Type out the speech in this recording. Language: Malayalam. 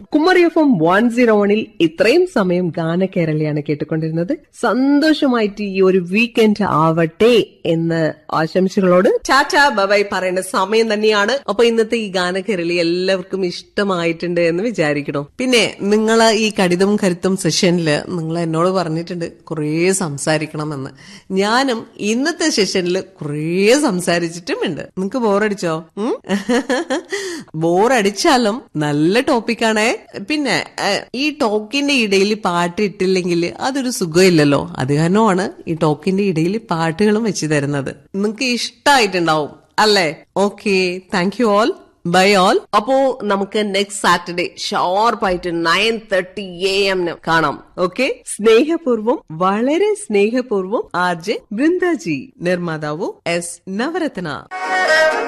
കുമ്മറി എഫ് എം വൺ സീറോ വണിൽ ഇത്രയും സമയം ഗാന കേരളയാണ് കേട്ടുകൊണ്ടിരുന്നത് സന്തോഷമായിട്ട് ഈ ഒരു വീക്കെൻഡ് ആവട്ടെ എന്ന് ആശംസകളോട് ടാറ്റ ബബായ് പറയേണ്ട സമയം തന്നെയാണ് അപ്പൊ ഇന്നത്തെ ഈ ഗാന കേരളി എല്ലാവർക്കും ഇഷ്ടമായിട്ടുണ്ട് എന്ന് വിചാരിക്കണം പിന്നെ നിങ്ങൾ ഈ കടിതം കരുത്തും സെഷനിൽ നിങ്ങൾ എന്നോട് പറഞ്ഞിട്ടുണ്ട് കുറേ സംസാരിക്കണമെന്ന് ഞാനും ഇന്നത്തെ സെഷനിൽ കുറേ സംസാരിച്ചിട്ടുമുണ്ട് നിങ്ങൾക്ക് ബോറടിച്ചോ ഉം? ബോറടിച്ചാലും നല്ല ടോപ്പിക്കാണേ പിന്നെ ഏഹ്, ഈ ടോക്കിന്റെ ഇടയിൽ പാട്ട് ഇട്ടില്ലെങ്കിൽ അതൊരു സുഖമില്ലല്ലോ അത് കാരണമാണ് ഈ ടോക്കിന്റെ ഇടയിൽ പാട്ടുകളും വെച്ച് തരുന്നത് നിങ്ങൾക്ക് ഇഷ്ടമായിട്ടുണ്ടാവും അല്ലേ okay thank you all bye all അപ്പോ നമുക്ക് നെക്സ്റ്റ് സാറ്റർഡേ ഷോർപ്പായിട്ട് നയൻ തേർട്ടി എ എമ്മിന് കാണാം ഓക്കെ സ്നേഹപൂർവം വളരെ സ്നേഹപൂർവം ആർ ജെ ബൃന്ദാജി നിർമ്മാതാവു എസ് നവരത്ന